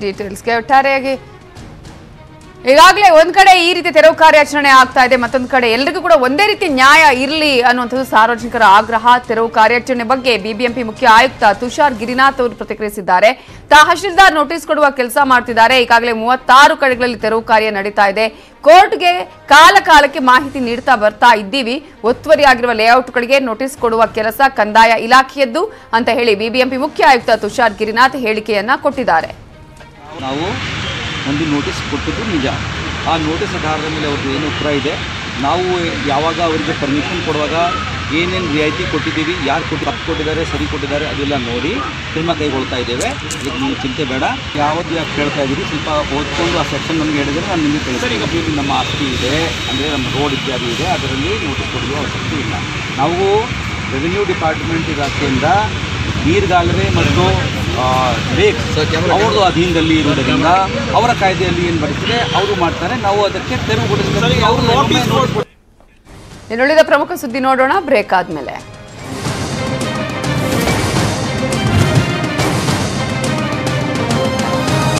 ಡೀಟೇಲ್ಸ್ಗೆ ಒಟ್ಟಾರೆಯಾಗಿ ಈಗಾಗಲೇ ಒಂದ್ ಕಡೆ ಈ ರೀತಿ ತೆರವು ಕಾರ್ಯಾಚರಣೆ ಆಗ್ತಾ ಇದೆ ಮತ್ತೊಂದ್ ಕಡೆ ಎಲ್ರಿಗೂ ಕೂಡ ಒಂದೇ ರೀತಿ ನ್ಯಾಯ ಇರಲಿ ಅನ್ನುವಂಥದ್ದು ಸಾರ್ವಜನಿಕರ ಆಗ್ರಹ ತೆರವು ಕಾರ್ಯಾಚರಣೆ ಬಗ್ಗೆ ಬಿಬಿಎಂಪಿ ಮುಖ್ಯ ಆಯುಕ್ತ ತುಷಾರ್ ಗಿರಿನಾಥ್ ಅವರು ಪ್ರತಿಕ್ರಿಯಿಸಿದ್ದಾರೆ ತಹಶೀಲ್ದಾರ್ ನೋಟಿಸ್ ಕೊಡುವ ಕೆಲಸ ಮಾಡ್ತಿದ್ದಾರೆ ಈಗಾಗಲೇ ಮೂವತ್ತಾರು ಕಡೆಗಳಲ್ಲಿ ತೆರವು ಕಾರ್ಯ ನಡೀತಾ ಇದೆ ಕೋರ್ಟ್ಗೆ ಕಾಲ ಕಾಲಕ್ಕೆ ಮಾಹಿತಿ ನೀಡ್ತಾ ಬರ್ತಾ ಇದ್ದೀವಿ ಒತ್ತುವರಿಯಾಗಿರುವ ಲೇಔಟ್ಗಳಿಗೆ ನೋಟಿಸ್ ಕೊಡುವ ಕೆಲಸ ಕಂದಾಯ ಇಲಾಖೆಯದ್ದು ಅಂತ ಹೇಳಿ ಬಿಬಿಎಂಪಿ ಮುಖ್ಯ ಆಯುಕ್ತ ತುಷಾರ್ ಗಿರಿನಾಥ್ ಹೇಳಿಕೆಯನ್ನ ಕೊಟ್ಟಿದ್ದಾರೆ ನಾವು ಒಂದು ನೋಟಿಸ್ ಕೊಟ್ಟಿದ್ದು ನಿಜ ಆ ನೋಟಿಸ್ ಆಧಾರದ ಮೇಲೆ ಅವ್ರದ್ದು ಏನು ಉತ್ತರ ಇದೆ ನಾವು ಯಾವಾಗ ಅವರಿಗೆ ಪರ್ಮಿಷನ್ ಕೊಡುವಾಗ ಏನೇನು ರಿಯಾಯಿತಿ ಕೊಟ್ಟಿದ್ದೀವಿ ಯಾರು ಕೊಟ್ಟು ತಪ್ಪು ಕೊಟ್ಟಿದ್ದಾರೆ ಸರಿ ಕೊಟ್ಟಿದ್ದಾರೆ ಅದೆಲ್ಲ ನೋಡಿ ಕ್ರಮ ಕೈಗೊಳ್ತಾ ಇದ್ದೇವೆ ಇದಕ್ಕೆ ನೀವು ಚಿಂತೆ ಬೇಡ ಯಾವ್ದು ಯಾಕೆ ಕೇಳ್ತಾ ಇದ್ದೀರಿ ಸ್ವಲ್ಪ ಓದ್ಕೊಂಡು ಆ ಸೆಕ್ಷನ್ ನಮಗೆ ಹೇಳಿದರೆ ನಾನು ನಿಮಗೆ ತಿಳಿಸ್ತೀನಿ ಇದು ನಮ್ಮ ಆಸ್ತಿ ಇದೆ ಅಂದರೆ ನಮ್ಮ ರೋಡ್ ಇತ್ಯಾದಿ ಇದೆ ಅದರಲ್ಲಿ ನೋಟಿಸ್ ಕೊಡುವ ಅವಶ್ಯಕತೆ ಇಲ್ಲ ನಾವು ರೆವಿನ್ಯೂ ಡಿಪಾರ್ಟ್ಮೆಂಟ್ ಇಲಾಖೆಯಿಂದ ನೀರ್ಗಾಲುವೆ ಮತ್ತು ರೇಟ್ ಅವ್ರದ್ದು ಅಧೀನದಲ್ಲಿ ಇರುವುದರಿಂದ ಅವರ ಕಾಯ್ದೆಯಲ್ಲಿ ಏನು ಬರ್ತದೆ ಅವರು ಮಾಡ್ತಾರೆ ನಾವು ಅದಕ್ಕೆ ತೆರವುಗೊಳಿಸಬೇಕು ಅವರು ಇನ್ನುಳಿದ ಪ್ರಮುಖ ಸುದ್ದಿ ನೋಡೋಣ ಬ್ರೇಕ್ ಆದ್ಮೇಲೆ